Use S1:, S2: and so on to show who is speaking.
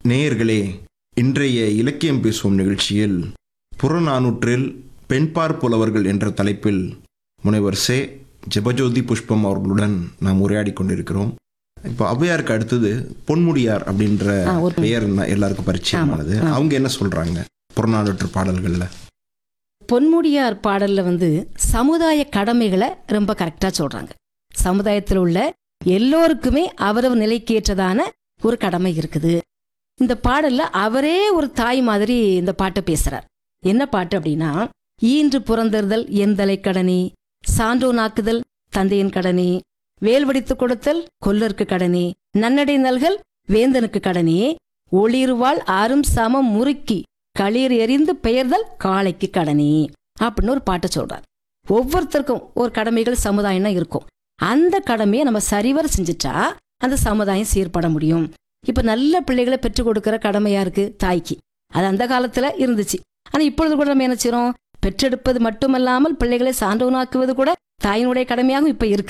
S1: நேயர்களே இன்றைய இலக்கியம் பேசுவோம் நிகழ்ச்சியில் புறநானூற்றில் பெண்பார் புலவர்கள் என்ற தலைப்பில் முனைவர் சே ஜெபஜோதி புஷ்பம் அவர்களுடன் நாம் உரையாடி கொண்டிருக்கிறோம் இப்போ ஔவையாருக்கு அடுத்தது பொன்முடியார் அப்படின்ற
S2: ஆ, ஒரு-
S1: பெயர் ந- எல்லாருக்கும் பரிச்சயமானது அவங்க என்ன சொல்றாங்க புறநானூற்று பாடல்கள்ல
S2: பொன்முடியார் பாடல்ல வந்து சமுதாய கடமைகளை ரொம்ப கரெக்டா சொல்றாங்க சமுதாயத்தில் உள்ள எல்லோருக்குமே அவரவர் நிலைக்கேற்றதான ஒரு கடமை இருக்குது இந்த பாடல்ல அவரே ஒரு தாய் மாதிரி இந்த பாட்டை பேசுறார் என்ன பாட்டு அப்படின்னா ஈன்று புறந்தறுதல் எந்தலை கடனி சான்றோனாக்குதல் தந்தையின் கடனி வேல்வடித்து கொடுத்தல் கொல்லருக்கு கடனி நன்னடை நல்கல் வேந்தனுக்கு கடனி ஒளிர்வாள் ஆறும் சமம் முறுக்கி களிர் எறிந்து பெயர்தல் காளைக்கு கடனி அப்படின்னு ஒரு பாட்டை சொல்றார் ஒவ்வொருத்தருக்கும் ஒரு கடமைகள் சமுதாயம்னா இருக்கும் அந்த கடமையை நம்ம சரிவர செஞ்சுட்டா அந்த சமுதாயம் சீர்பட முடியும் இப்ப நல்ல பிள்ளைகளை பெற்றுக் கொடுக்கிற கடமையா இருக்கு தாய்க்கு அது அந்த காலத்துல இருந்துச்சு ஆனா இப்பொழுது கூட நம்ம என்ன செய்றோம் பெற்றெடுப்பது மட்டுமல்லாமல் பிள்ளைகளை சான்றவனாக்குவது கூட தாயினுடைய கடமையாகவும் இப்ப இருக்கு